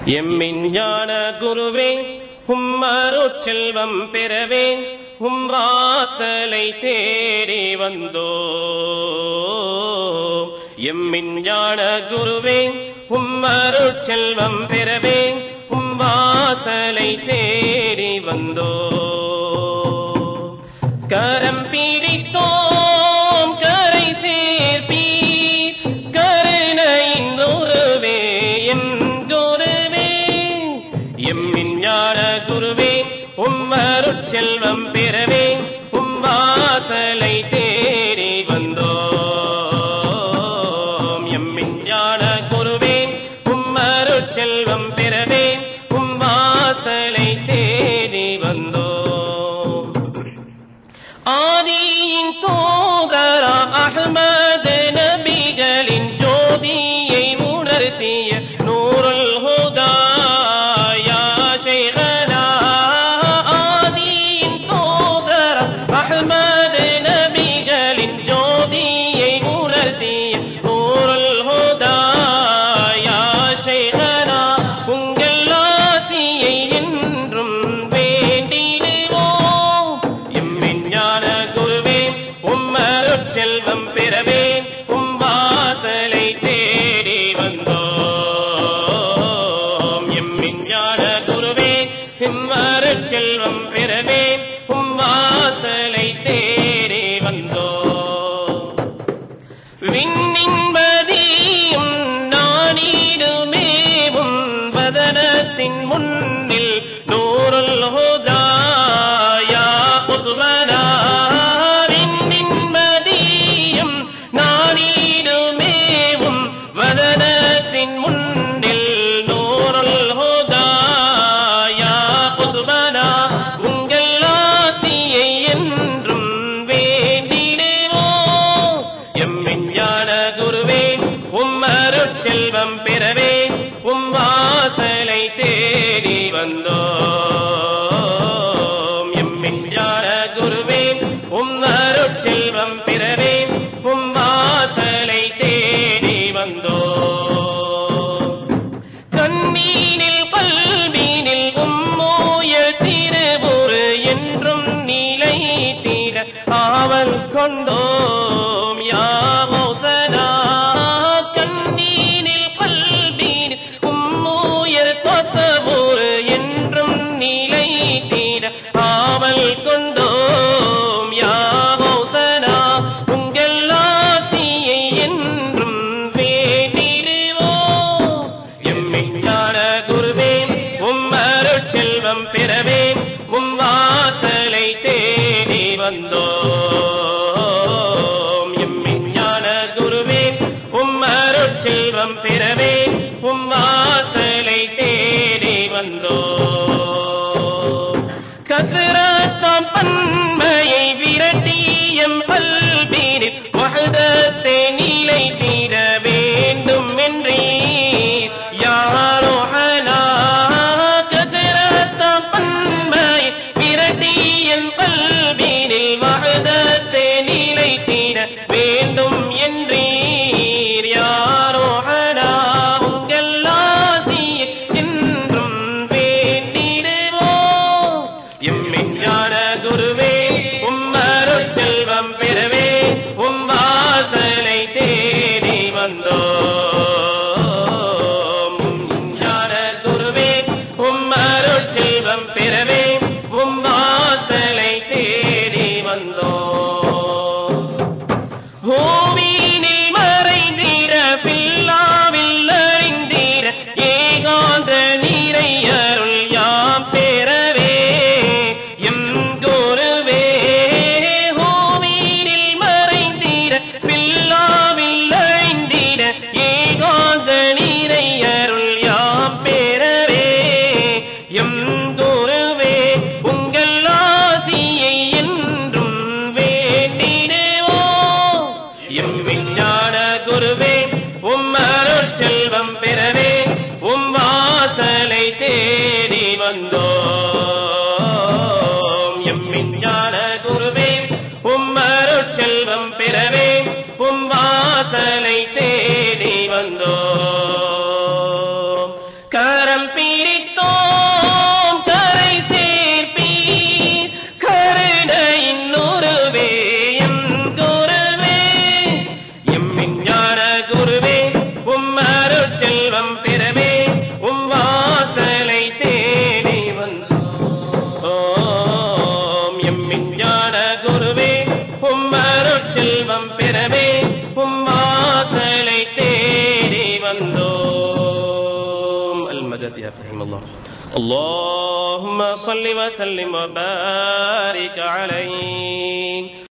எம்மின் ஞான குருவே உம்மரு செல்வம் பெறவே உம் வாசலை தேடி வந்தோ எம்மின் ஞான குருவே உம்மரு செல்வம் பெறவே உம் வாசலை தேடி வந்தோ கரம் பிடித்தோம் கரை சேர்ப்பீர் கருணையின் குருவே என் குருவே எம்மின் ஞான குருவே உம்மருட் செல்வம் பெறவே உம் வாசலை தேடி வந்தோம் எம்மின் ஞான குருவே உம்மருட் செல்வம் பெறவே உம் வாசலை தேடி வந்தோம் ஆதியின் தோதரா அஹ்மது நபிகளின் ஜோதியை உணர்த்திய நூறுல் ஹுதா யா ஷைഖனா ஆதியின் தோதரா அஹ்மது நபிகளின் ஜோதியை உணர்த்திய நூறுல் ஹுதா யா ஷைഖனா உங்கள் ஆசியை என்றும் வேண்டிடுவோம் எம்மின் ஞான குருவே உம்மருட் செல்வம் பெறவே உம் வாசலை தேடி வந்தோம் எம்மின் ஞான குருவே உம்மருட் செல்வம் பெறவே உம் வாசலை தேடி வந்தோம் விண்ணின்பதியும் நானிடுமேவும் வதனத்தின் முன்னில் நூறுல் ஹுதாயா புதுவரா விண்ணின்பதியும் நானிடுமேவும் வதனத்தின் முன்னில் நூறுல் ஹுதாயா புதுவரா உங்கள் ஆசியை என்றும் வேண்டிடுவோம் எம்மின் ஞான குருவே உம்மருட் செல்வம் பெறவே உம் வாசலை தேடி வந்தோம் எம்மின் ஞான குருவே உம்மருட் செல்வம் பெறவே உம் வாசலை தேடி வந்தோம் கண்ணீனில் கல்வீனில் உம்மோயல் திருவுரு என்றும் நிலை தீர ஆவல் கொண்டோம் யாமோசனா கண்ணீனில் கல்வீனில் உம்மோயல் கொசவுரு என்றும் நிலை தீர ஆவல் கொண்டோம் யாமோசனா உங்கள் ஆசியை என்றும் வேண்டிடுவோம் எம்மின் ஞான குருவே உம் அருட் செல்வம் பெறவே உம் வாசலை தேடி வந்தோம் எம்மின் ஞான குருவே உம் அருட் செல்வம் பெறவே உம் வாசலை தேடி வந்தோம் கசரத்தாம் பன்மையை விரட்டியம் பல்பீரில் வஹதத்தை நிலை தீர வேண்டும் என்றீர் யாரோ ஹனா கசரத்தாம் பன்மை விரட்டியம் பல்பீரில் வஹதத்தை நிலை தீர வேண்டும் என்றீர் யாரோ ஹனா உங்கள் ஆசியை என்றும் வேண்டிடுவோம் எம்மின் ஞான குருவே உம்மருட் செல்வம் பெறவே உம் வாசலை தேடி வந்தோம் உம் ஞான குருவே உம்மருட் செல்வம் பெறவே உம் வாசலை தேடி வந்தோம் பூமியினில் மறைந்திர பில்லாவில் அறிந்திர ஏகாந்த நீரை அருள் யாம் பெறவே எம் குருவே பூமியினில் மறைந்திர பில்லாவில் அழிந்திர ஏகாந்த நீரை அருள் யாம் பெறவே எம் குருவே உங்கள் ஆசியை என்றும் வேண்டிடுவோம் எம் விஞ்ஞான குருவே உம் அருள் செல்வம் பெறவே உம் வாசலை தேடி வந்தோம் எம் விஞ்ஞான குருவே உம் அருள் செல்வம் பெறவே உம் வாசலை தேடி வந்தோம் கரம் மனம் பிரித்தோம் கரை சேர்ப்பீர் கருணையின் உருவே எம் குருவே எம் விஞ்ஞான குருவே உம் அருட் செல்வம் பெறவே உம் வாசலை தேடி வந்தோம் எம் விஞ்ஞான குருவே உம் அருட் செல்வம் பெறவே உம் வாசலை தேடி வந்தோம் المدد يا فهيم الله اللهم صل وسلم وبارك عليه